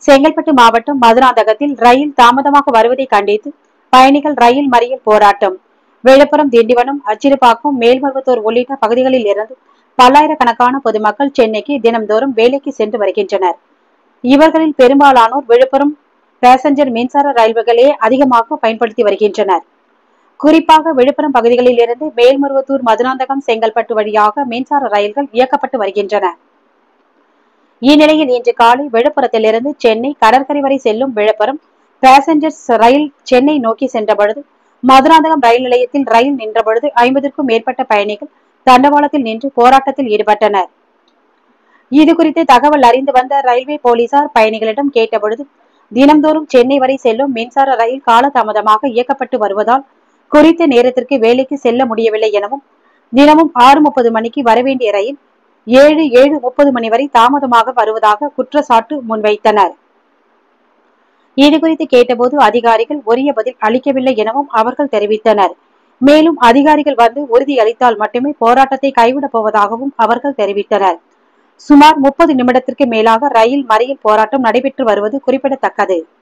செங்கல்பட்டு மாவட்டம் மதுராந்தகத்தில் ரயில் தாமதமாக வருவதை கண்டித்து பயணிகள் ரயில் மறியல் போராட்டம் விழுப்புரம் திண்டிவனம் அச்சிறுபாக்கம் மேல்மருவத்தூர் உள்ளிட்ட பகுதிகளில் இருந்து பல்லாயிரக்கணக்கான பொதுமக்கள் சென்னைக்கு தினம்தோறும் வேலைக்கு சென்று வருகின்றனர் இவர்களில் பெரும்பாலானோர் விழுப்புரம் பேசஞ்சர் மின்சார ரயில்களே அதிகமாக பயன்படுத்தி வருகின்றனர் குறிப்பாக விழுப்புரம் பகுதிகளில் இருந்து மேல்மருவத்தூர் மதுராந்தகம் செங்கல்பட்டு வழியாக மின்சார ரயில்கள் இயக்கப்பட்டு வருகின்றன இந்நிலையில் இன்று காலை விழுப்புரத்திலிருந்து சென்னை கடற்கரை வரை செல்லும் விழுப்புரம் பேசஞ்சர்ஸ் ரயில் சென்னை நோக்கி சென்ற பொழுது மதுராந்தகம் ரயில் நிலையத்தில் ரயில் நின்ற பொழுது ஐம்பதற்கும் மேற்பட்ட பயணிகள் தண்டவாளத்தில் நின்று போராட்டத்தில் ஈடுபட்டனர் இது குறித்து தகவல் அறிந்து வந்த ரயில்வே போலீசார் பயணிகளிடம் கேட்டபொழுது தினம்தோறும் சென்னை வரை செல்லும் மின்சார ரயில் காலதாமதமாக இயக்கப்பட்டு வருவதால் குறித்த நேரத்திற்கு வேலைக்கு செல்ல முடியவில்லை எனவும் தினமும் ஆறு முப்பது மணிக்கு வரவேண்டிய ரயில் ஏழு ஏழு முப்பது மணி வரை தாமதமாக வருவதாக குற்றச்சாட்டு முன்வைத்தனர் இதுகுறித்து கேட்டபோது அதிகாரிகள் உரிய பதில் அளிக்கவில்லை எனவும் அவர்கள் தெரிவித்தனர் மேலும் அதிகாரிகள் வந்து உறுதியளித்தால் மட்டுமே போராட்டத்தை கைவிடப் போவதாகவும் அவர்கள் தெரிவித்தனர் சுமார் முப்பது நிமிடத்திற்கு மேலாக ரயில் மறியல் போராட்டம் நடைபெற்று வருவது குறிப்பிடத்தக்கது